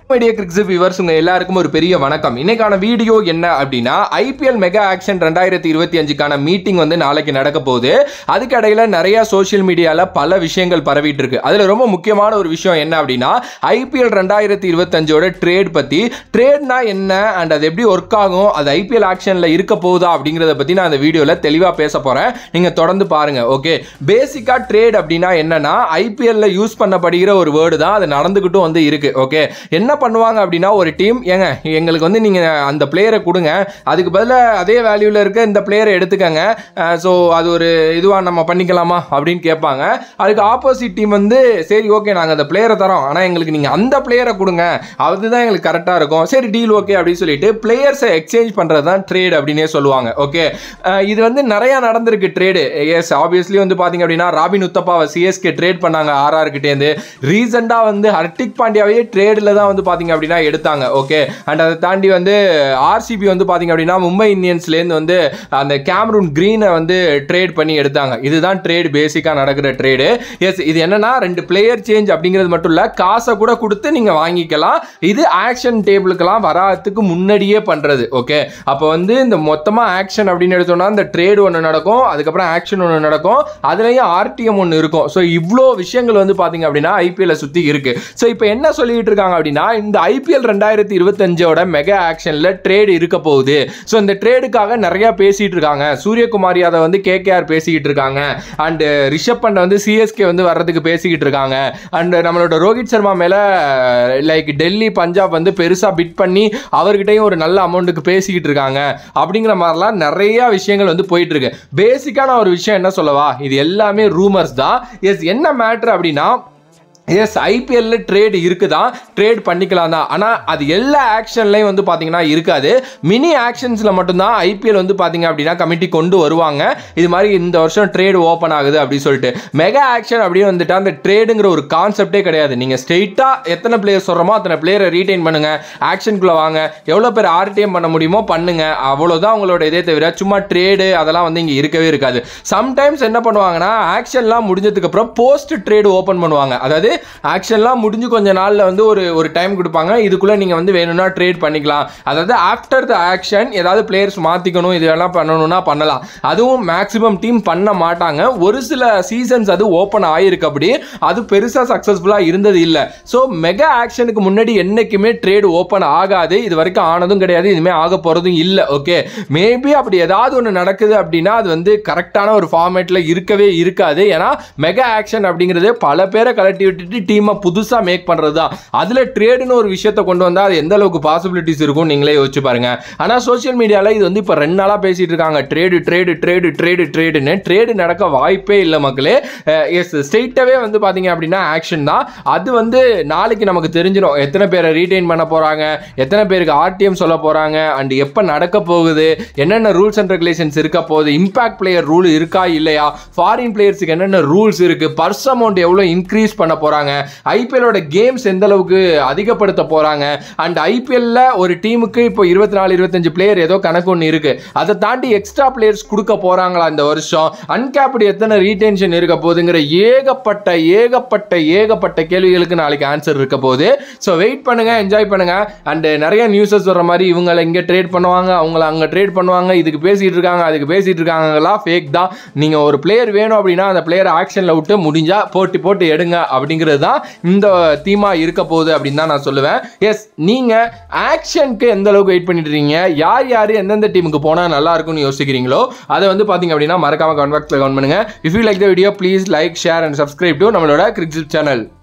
media கிரிக்ஸ் viewers உங்க எல்லாருக்கும் ஒரு பெரிய வணக்கம் இன்னைக்கான வீடியோ என்ன அப்படின்னா ஐபிஎல் மெகா ஆக்ஷன் ரெண்டாயிரத்தி இருபத்தி அஞ்சுக்கான மீட்டிங் வந்து நாளைக்கு நடக்க போகுது அதுக்கு இடையில நிறைய சோஷியல் மீடியால பல விஷயங்கள் பரவிட்டு இருக்கு அதுல ரொம்ப முக்கியமான ஒரு விஷயம் என்ன அப்படின்னா ஐபிஎல் ரெண்டாயிரத்தி இருபத்தஞ்சோட ட்ரேட் பத்தி ட்ரேட்னா என்ன அண்ட் அது எப்படி ஒர்க் ஆகும் அது ஐபிஎல் ஆக்ஷன்ல இருக்க போகுதா அப்படிங்கறத பத்தி நான் அந்த வீடியோல தெளிவா பேச போறேன் நீங்க தொடர்ந்து பாருங்க ஓகே பேசிக்கா ட்ரேட் அப்படின்னா என்னன்னா ஐபிஎல்ல யூஸ் பண்ணப்படுகிற ஒரு வேர்டு தான் அது நடந்துகிட்டும் வந்து இருக்கு ஓகே என்ன பண்ணுவாங்க அப்படின்னா ஒரு டீம் ஏங்க எங்களுக்கு வந்து நீங்க அந்த பிளேயரை கொடுங்க அதுக்கு பதிலாக அதே வேல்யூல இருக்க இந்த பிளேயரை எடுத்துக்கங்க ஸோ அது ஒரு இதுவா நம்ம பண்ணிக்கலாமா அப்படின்னு கேட்பாங்க அதுக்கு ஆப்போசிட் டீம் வந்து சரி ஓகே நாங்கள் அந்த பிளேயரை தரோம் ஆனால் எங்களுக்கு நீங்கள் அந்த பிளேயரை கொடுங்க அதுதான் எங்களுக்கு கரெக்டாக இருக்கும் சரி டீல் ஓகே அப்படின்னு சொல்லிட்டு பிளேயர்ஸை எக்ஸ்சேஞ்ச் பண்ணுறது தான் ட்ரேட் அப்படின்னே சொல்லுவாங்க ஓகே இது வந்து நிறையா நடந்திருக்கு ட்ரேடு எஸ் ஆப்வியஸ்லி வந்து பார்த்தீங்க அப்படின்னா ராபின் உத்தப்பாவை சிஎஸ்கே ட்ரேட் பண்ணாங்க ஆர்ஆர் கிட்டேருந்து ரீசெண்டாக வந்து ஹர்டிக் பாண்டியாவே ட்ரேடில் தான் வந்து பார்த்தீங்க அப்படின்னா எடுத்தாங்க ஓகே அண்ட் அதை தாண்டி வந்து ஆர்சிபி வந்து பார்த்தீங்க அப்படின்னா மும்பை இந்தியன்ஸ்லேருந்து வந்து அந்த கேமரூன் க்ரீனை வந்து ட்ரேட் பண்ணி எடுத்தாங்க இதுதான் ட்ரேட் பேசிக்காக நடக்கிற ட்ரேடு எஸ் இது என்னன்னா ரெண்டு பிளேயர் சேஞ்ச் அப்படிங்கிறது மட்டும் இல்லை காசை கூட கொடுத்து நீங்கள் வாங்கிக்கலாம் இது ஆக்ஷன் டேபிளுக்கெல்லாம் வராதுக்கு முன்னாடியே பண்ணுறது ஓகே அப்போ வந்து இந்த மொத்தமாக ஆக்ஷன் அப்படின்னு எடுத்தோம்னா இந்த ட்ரேடு ஒன்று நடக்கும் அதுக்கப்புறம் ஆக்ஷன் ஒன்று நடக்கும் அதுலேயும் ஆர்டிஎம் ஒன்று இருக்கும் ஸோ இவ்வளோ விஷயங்கள் வந்து பார்த்தீங்க அப்படின்னா ஐபிஎல்லை சுற்றி இருக்கு ஸோ இப்போ என்ன சொல்லிட்டு இருக்காங்க அப்படின்னா இந்த ஐபிஎல் ரெண்டாயிரத்தி இருபத்தஞ்சோட மெகா ஆக்ஷனில் ட்ரேடு இருக்க போகுது ஸோ இந்த ட்ரேடுக்காக நிறையா பேசிட்டு இருக்காங்க சூரியகுமார் யாதவ் வந்து கேகேஆர் பேசிக்கிட்டு இருக்காங்க அண்ட் ரிஷப் பண்ட் வந்து சிஎஸ்கே வந்து வர்றதுக்கு பேசிக்கிட்டு இருக்காங்க அண்ட் நம்மளோட ரோஹித் சர்மா மேலே லைக் டெல்லி பஞ்சாப் வந்து பெருசாக பிட் பண்ணி அவர்கிட்டயும் ஒரு நல்ல அமௌண்ட்டுக்கு பேசிக்கிட்டு இருக்காங்க அப்படிங்கிற மாதிரிலாம் நிறைய விஷயங்கள் வந்து போயிட்டு இருக்கு பேசிக்கான ஒரு விஷயம் என்ன சொல்லவா இது எல்லாமே ரூமர்ஸ் தான் எஸ் என்ன மேட்ரு அப்படின்னா எஸ் ஐபிஎல்ல ட்ரேட் இருக்குதான் ட்ரேட் பண்ணிக்கலாம் தான் ஆனால் அது எல்லா ஆக்ஷன்லையும் வந்து பார்த்தீங்கன்னா இருக்காது மினி ஆக்ஷன்ஸில் மட்டும்தான் ஐபிஎல் வந்து பார்த்தீங்க அப்படின்னா கமிட்டி கொண்டு வருவாங்க இது மாதிரி இந்த வருஷம் ட்ரேட் ஓப்பன் ஆகுது அப்படின்னு சொல்லிட்டு மெகா ஆக்ஷன் அப்படின்னு வந்துட்டு அந்த ட்ரேடுங்கிற ஒரு கான்செப்டே கிடையாது நீங்கள் ஸ்ட்ரெயிட்டாக எத்தனை பிளேயர் சொல்கிறோமோ அத்தனை பிளேயரை ரீடைன் பண்ணுங்க ஆக்ஷனுக்குள்ளே வாங்க எவ்வளோ பேர் ஆர்டிஎம் பண்ண முடியுமோ பண்ணுங்க அவ்வளோதான் உங்களோட இதே தவிர சும்மா ட்ரேடு அதெல்லாம் வந்து இங்கே இருக்கவே இருக்காது சம்டைம்ஸ் என்ன பண்ணுவாங்கன்னா ஆக்ஷன்லாம் முடிஞ்சதுக்கு அப்புறம் போஸ்ட் ட்ரேடு ஓப்பன் பண்ணுவாங்க அதாவது ஆக்ஷன்லாம் முடிஞ்சு கொஞ்ச நாளில் வந்து ஒரு ஒரு டைம் கொடுப்பாங்க இதுக்குள்ளே நீங்கள் வந்து வேணும்னா ட்ரேட் பண்ணிக்கலாம் அதாவது ஆஃப்டர் த ஆக்ஷன் ஏதாவது பிளேயர்ஸ் மாற்றிக்கணும் இதெல்லாம் பண்ணணும்னா பண்ணலாம் அதுவும் மேக்ஸிமம் டீம் பண்ண மாட்டாங்க ஒரு சில சீசன்ஸ் அது ஓப்பன் ஆகிருக்கு அப்படி அது பெருசாக சக்ஸஸ்ஃபுல்லாக இருந்தது இல்லை ஸோ மெகா ஆக்ஷனுக்கு முன்னாடி என்றைக்குமே ட்ரேட் ஓப்பன் ஆகாது இது வரைக்கும் ஆனதும் கிடையாது இனிமேல் ஆக போகிறதும் இல்லை ஓகே மேபி அப்படி ஏதாவது ஒன்று நடக்குது அப்படின்னா அது வந்து கரெக்டான ஒரு ஃபார்மேட்டில் இருக்கவே இருக்காது ஏன்னா மெகா ஆக்ஷன் அப்படிங்கிறது பல பேரை கலட்டி விட்டுட்டு டீமை புதுசாக மேக் பண்ணுறது தான் அதில் ட்ரேடுன்னு ஒரு விஷயத்தை கொண்டு வந்தால் அது எந்த அளவுக்கு பாசிபிலிட்டிஸ் இருக்கும் நீங்களே யோசிச்சு பாருங்க ஆனால் சோஷியல் மீடியாவில் இது வந்து இப்போ ரெண்டு நாளாக பேசிட்டு இருக்காங்க ட்ரேடு ட்ரேடு ட்ரேடு ட்ரேடு ட்ரேடுன்னு ட்ரேடு நடக்க வாய்ப்பே இல்லை மக்களே எஸ் ஸ்ட்ரெயிட்டாகவே வந்து பார்த்தீங்க அப்படின்னா ஆக்ஷன் தான் அது வந்து நாளைக்கு நமக்கு தெரிஞ்சிடும் எத்தனை பேரை ரீடைன் பண்ண போகிறாங்க எத்தனை பேருக்கு ஆர்டிஎம் சொல்ல போகிறாங்க அண்ட் எப்போ நடக்க போகுது என்னென்ன ரூல்ஸ் அண்ட் ரெகுலேஷன்ஸ் இருக்க போகுது இம்பாக்ட் பிளேயர் ரூல் இருக்கா இல்லையா ஃபாரின் பிளேயர்ஸுக்கு என்னென்ன ரூல்ஸ் இருக்குது பர்ஸ் அமௌண்ட் எவ்வளோ இன்க்ரீஸ் பண்ண போகிறாங்க ஐபிஎல்லோட கேம்ஸ் எந்த அளவுக்கு அதிகப்படுத்த போகிறாங்க அண்ட் ஐபிஎல்ல ஒரு டீமுக்கு இப்போ இருபத்தி நாலு இருபத்தஞ்சு பிளேயர் ஏதோ கணக்கு ஒன்று இருக்கு அதை தாண்டி எக்ஸ்ட்ரா பிளேயர்ஸ் கொடுக்க போகிறாங்களா இந்த வருஷம் அன்கேப்டு எத்தனை ரீடென்ஷன் இருக்க போகுதுங்கிற ஏகப்பட்ட ஏகப்பட்ட ஏகப்பட்ட கேள்விகளுக்கு நாளைக்கு ஆன்சர் இருக்க போகுது ஸோ வெயிட் பண்ணுங்க என்ஜாய் பண்ணுங்க அண்ட் நிறைய நியூஸஸ் வர மாதிரி இவங்களை இங்கே ட்ரேட் பண்ணுவாங்க அவங்கள அங்கே ட்ரேட் பண்ணுவாங்க இதுக்கு பேசிட்டு இருக்காங்க அதுக்கு பேசிட்டு இருக்காங்களா ஃபேக் தான் நீங்கள் ஒரு பிளேயர் வேணும் அப்படின்னா அந்த பிளேயர் ஆக்ஷனில் விட்டு முடிஞ்சா போட்டி போட்டு எடுங்க அப்படிங்கிறது தான் இந்த தீமா இருக்க போகுது அப்படின்னு தான் நான் சொல்லுவேன் எஸ் நீங்கள் ஆக்ஷனுக்கு எந்த அளவுக்கு வெயிட் பண்ணிட்டு இருக்கீங்க யார் யார் எந்தெந்த டீமுக்கு போனால் நல்லா இருக்கும்னு யோசிக்கிறீங்களோ அதை வந்து பார்த்தீங்க அப்படின்னா மறக்காம கமெண்ட் பாக்ஸில் கமெண்ட் பண்ணுங்க if you like the video please like share and subscribe to நம்மளோட கிரிக்ஸிப் சேனல்